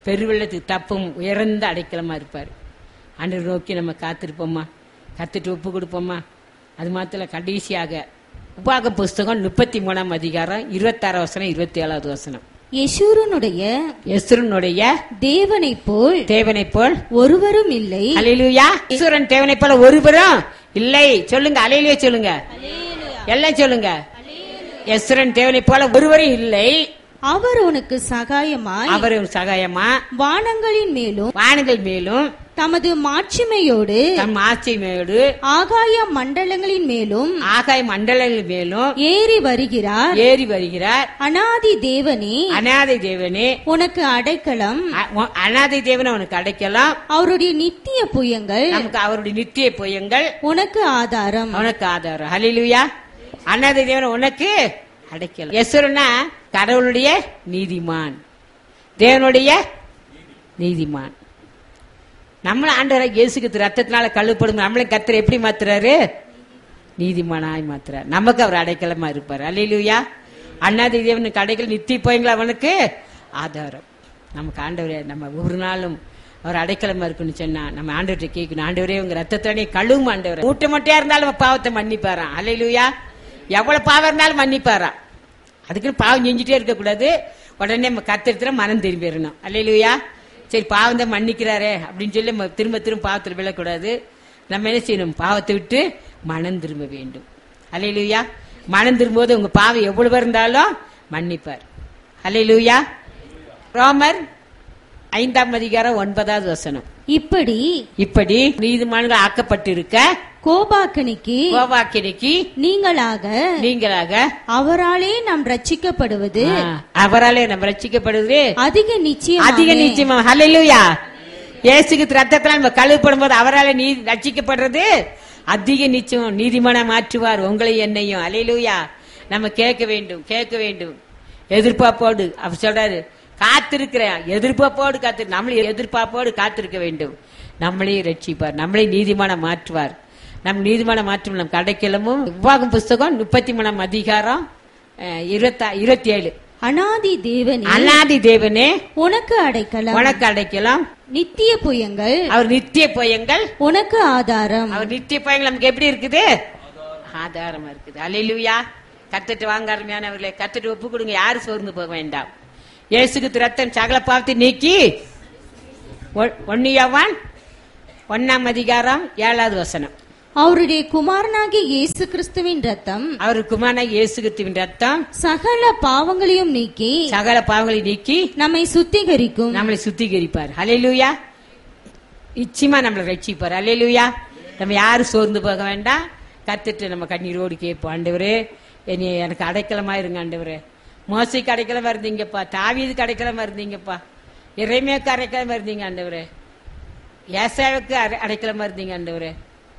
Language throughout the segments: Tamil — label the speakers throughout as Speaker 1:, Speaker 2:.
Speaker 1: பெருவெள்ளத்துக்கு தப்பும் உயர்ந்த அடைக்கலமா இருப்பார் ஆண்டவர் நோக்கி நம்ம காத்திருப்போமா கத்துட்டு ஒப்பு கொடுப்போமா அது மாத்திரம் கடைசியாக உபாக புஸ்தகம் முப்பத்தி மூணாம் அதிகாரம் இருபத்தாறு வசனம் இருபத்தி ஏழாவது வசனம்
Speaker 2: யெஷூரனுடைய
Speaker 1: எஸ்ருனுடைய
Speaker 2: தேவனைப் போல்
Speaker 1: தேவனைப் போல்
Speaker 2: ஒருவரும் இல்லை
Speaker 1: அலையிலுயா ஈஸ்வரன் தேவனைப் போல ஒருவரும் இல்லை சொல்லுங்க அலையிலே சொல்லுங்க எல்லாம் சொல்லுங்க எஸ்வரன் தேவனைப் போல ஒருவரும் இல்லை
Speaker 2: அவர் உனக்கு சகாயமாய்
Speaker 1: அவர் சகாயமா
Speaker 2: வானங்களின் மேலும்
Speaker 1: வானங்கள் மேலும்
Speaker 2: தமது மாட்சிமையோடு
Speaker 1: தம் ஆட்சிமையோடு
Speaker 2: ஆகாய மண்டலங்களின் மேலும்
Speaker 1: ஆகாய மண்டலங்கள் மேலும்
Speaker 2: ஏறி வருகிறார்
Speaker 1: ஏறி வருகிறார்
Speaker 2: அனாதி தேவனே
Speaker 1: அநாதை தேவனே
Speaker 2: உனக்கு அடைக்கலம்
Speaker 1: அ- உன் அநாதை தேவனை உனக்கு அடைக்கலாம்
Speaker 2: அவருடைய நித்திய புயங்கள்
Speaker 1: நமக்கு அவருடைய நித்திய பொய்யங்கள்
Speaker 2: உனக்கு ஆதாரம்
Speaker 1: உனக்கு ஆதாரம் ஹலிலுயா அநாதை தேவனை உனக்கு அடைக்கலாம் எஸ்வரனா கடவுளுடைய நீதிமான் தேவனுடைய நீதிமான் நம்மள ஆண்டவராக இயேசுக்கு ரத்தத்தினால கழுப்படும் நம்மளை கத்தர் எப்படி மாத்துறாரு நீதிமானாய் மாத்துறார் நமக்கு அவர் அடைக்கலமா இருப்பார் அல்லையிலுயா அண்ணாதி தேவனுக்கு அடைக்கல நித்தி போயங்களா அவனுக்கு ஆதாரம் நமக்கு ஆண்டவரே நம்ம ஒரு நாளும் அவர் அடைக்கலமா இருக்குன்னு சொன்னா நம்ம ஆண்டவர்கிட்ட கேட்கணும் ஆண்டவரே உங்க ரத்தத்தோடய கழுவும் ஆண்டவர் மூட்டை மொட்டையா இருந்தாலும் அவன் பாவத்தை மன்னிப்பாராம் அல்லையிலுயா எவ்வளவு பாவம் இருந்தாலும் மன்னிப்பாராம் அதுக்குன்னு பாவம் செஞ்சுட்டே இருக்கக்கூடாது உடனே நம்ம கத்தெடுத்துற மனம் திரும்பிடணும் அல்லையிலுயா சரி பாவம் தான் மன்னிக்கிறாரே அப்படின்னு சொல்லி நம்ம திரும்ப திரும்ப பாவத்தில் விழக்கூடாது நம்ம என்ன செய்யணும் பாவத்தை விட்டு மனம் திரும்ப வேண்டும் அல்லையிலுயா மனம் திரும்பும்போது உங்க பாவம் எவ்வளவு இருந்தாலும் மன்னிப்பார் அல்லையிலுயா ரோமர் ஐந்தாம் அதிகாரம் ஒன்பதாவது வசனம்
Speaker 2: இப்படி
Speaker 1: இப்படி நீதிமான்கள் ஆக்கப்பட்டிருக்க
Speaker 2: கோபாக்கனிக்கு
Speaker 1: கோவாக்கினைக்கு
Speaker 2: நீங்களாக
Speaker 1: நீங்களாக
Speaker 2: அவராலே நாம் ரட்சிக்கப்படுவது
Speaker 1: ஆ, அவராலே நம்ம ரட்சிக்கப்படுவது
Speaker 2: அதிக நிச்சயம்
Speaker 1: அதிக நிச்சயமா ஹalleluya இயேசுக்கு ரத்தத்தால் நம்ம கழுவப்படும் போது அவரால் நீ ரட்சிக்கப்படுறது அதிக நிச்சயம் நீதிமான மாற்றுவார் உங்களை என்னையும் ஹalleluya நம்ம கேட்க வேண்டும் கேட்க வேண்டும் எதிர்பார்ப்போடு அவர் சொல்றாரு காத்திருக்கிறேன் எதிர்பார்ப்போடு காத்து நம்மளை எதிர்பார்ப்போடு காத்திருக்க வேண்டும் நம்மளையும் ரட்சிப்பார் நம்மளை நீதிமான மாற்றுவார் நம் நீதிமான மாற்றும் நம் கடைக்கிழமும் உபாகம் புஸ்தகம் முப்பத்தி மூணாம் அதிகாரம் அஹ், இருபத்தா இருபத்தி ஏழு
Speaker 2: அனாதி தேவனே
Speaker 1: அநாதி தேவனே
Speaker 2: உனக்கு அடைக்கலம்
Speaker 1: உனக்கு அடைக்கலாம்
Speaker 2: நித்திய புயங்கள்
Speaker 1: அவர் நித்திய பயங்கள்
Speaker 2: உனக்கு ஆதாரம்
Speaker 1: அவர் நித்திய பயங்கள் நமக்கு எப்படி இருக்குது ஆதாரமா இருக்குது அலையிலுயா கத்துட்டு வாங்க அருமையானவர்களே கத்துட்டு ஒப்பு கொடுங்க யாரு சோர்ந்து போக வேண்டாம் இயேசுக்கு ரத்தம் சகல பாவத்தை நீக்கி ஒன்னியவான் ஒன்னாம் அதிகாரம் ஏழாவது வசனம்
Speaker 2: அவருடைய குமாரனாகிய இயேசு கிறிஸ்துவின் ரத்தம்
Speaker 1: அவர் குமாரன இயேசுகித்துவின் ரத்தம்
Speaker 2: சகல பாவங்களையும் நீக்கி
Speaker 1: சகல பாவங்களை நீக்கி
Speaker 2: நம்மை சுத்திகரிக்கும்
Speaker 1: நம்மளை சுத்திகரிப்பார் ஹalleluya நிச்சயமா நம்மளை ரட்சிப்பார் ஹalleluya நம்ம யாரும் சோர்ந்து போக வேண்டாம் கத்துட்டு நம்ம கண்ணீரோடு கேட்போம் ஆண்டவரே என்னை எனக்கு அடைக்கலமா இருங்க ஆண்டவரே மோசைக்கு அடைக்கலமா இருந்தீங்கப்பா தாவீதுக்கு அடைக்கலமா இருந்தீங்கப்பா இறைமையாக்கு அடைக்கலமா இருந்தீங்க ஆண்டவரே ஏசாவுக்கு அடை- அடைக்கலமா இருந்தீங்க ஆண்டவரே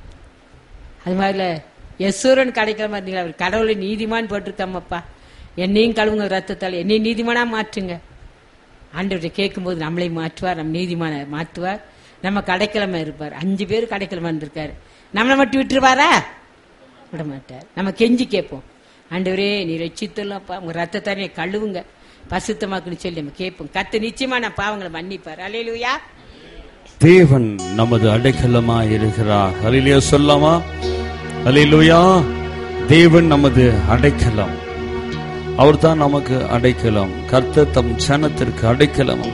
Speaker 1: அது மாதிரில யசூரன் கிடைக்காம இருந்தீங்களா அவர் கடவுளை நீதிமான் போட்டிருக்காமப்பா என்னையும் கழுவுங்க ரத்தத்தால் என்னையும் நீதிமானா மாற்றுங்க ஆண்டவர்கிட்ட கேட்கும்போது நம்மளை மாற்றுவார் நம்ம நீதிமான மாற்றுவார் நம்ம கடைக்கிழமை இருப்பார் அஞ்சு பேர் கடைக்கிழமை இருந்திருக்காரு நம்மளை மட்டும் விட்டுருவாரா விட மாட்டார் நம்ம கெஞ்சி கேட்போம் ஆண்டவரே நீ ரட்சித்துள்ளப்பா உங்க ரத்தத்தானே கழுவுங்க பசுத்தமாக்குன்னு சொல்லி நம்ம கேட்போம் கத்து நிச்சயமா நான் பாவங்களை மன்னிப்பார் அலையிலுயா
Speaker 3: தேவன் நமது அடைக்கலமாய் இருக்கிறார் ஹalleluya சொல்லாமா ஹalleluya தேவன் நமது அடைக்கலம் அவர்தான் நமக்கு அடைக்கலம் கர்த்தர் தம் ஜனத்திற்கு அடைக்கலம்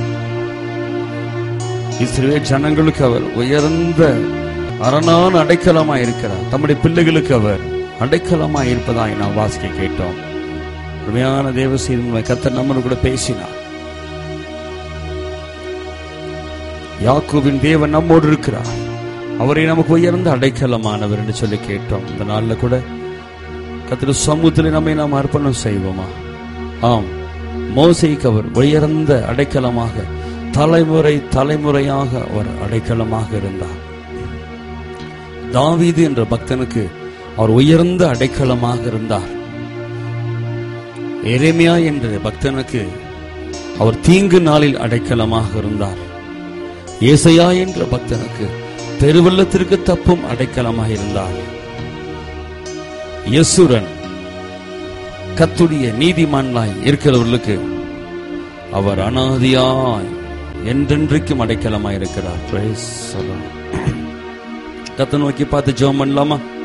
Speaker 3: இஸ்ரவேல் ஜனங்களுக்கு அவர் உயர்ந்த அரணான அடைக்கலமாய் இருக்கிறார் தம்முடைய பிள்ளைகளுக்கு அவர் அடைக்கலமாய் இருப்பதாய் நாம் வாசிக்க கேட்டோம் உண்மையான தேவ செய்தி கர்த்தர் நம்மளோட கூட பேசினார் யாக்கோபின் தேவன் நம்மோடு இருக்கிறார் அவரை நமக்கு உயர்ந்த அடைக்கலமானவர் என்று சொல்லி கேட்டோம் இந்த நாள்ல கூட கத்திர சமூகத்தில் நம்மை நாம் அர்ப்பணம் செய்வோமா ஆம் மோசைக்கு அவர் உயர்ந்த அடைக்கலமாக தலைமுறை தலைமுறையாக அவர் அடைக்கலமாக இருந்தார் தாவீது என்ற பக்தனுக்கு அவர் உயர்ந்த அடைக்கலமாக இருந்தார் எரேமியா என்ற பக்தனுக்கு அவர் தீங்கு நாளில் அடைக்கலமாக இருந்தார் ஏசையா என்ற பக்தனுக்கு பெருவெள்ளத்திற்கு தப்பும் அடைக்கலமாக இருந்தார் யசுரன் கத்துடைய நீதிமான்லாய் இருக்கிறவர்களுக்கு அவர் அனாதியாய் என்றென்றைக்கும் அடைக்கலமாயிருக்கிறார் Praise the Lord. கத்தை நோக்கி பார்த்து ஜெபம் பண்ணலாமா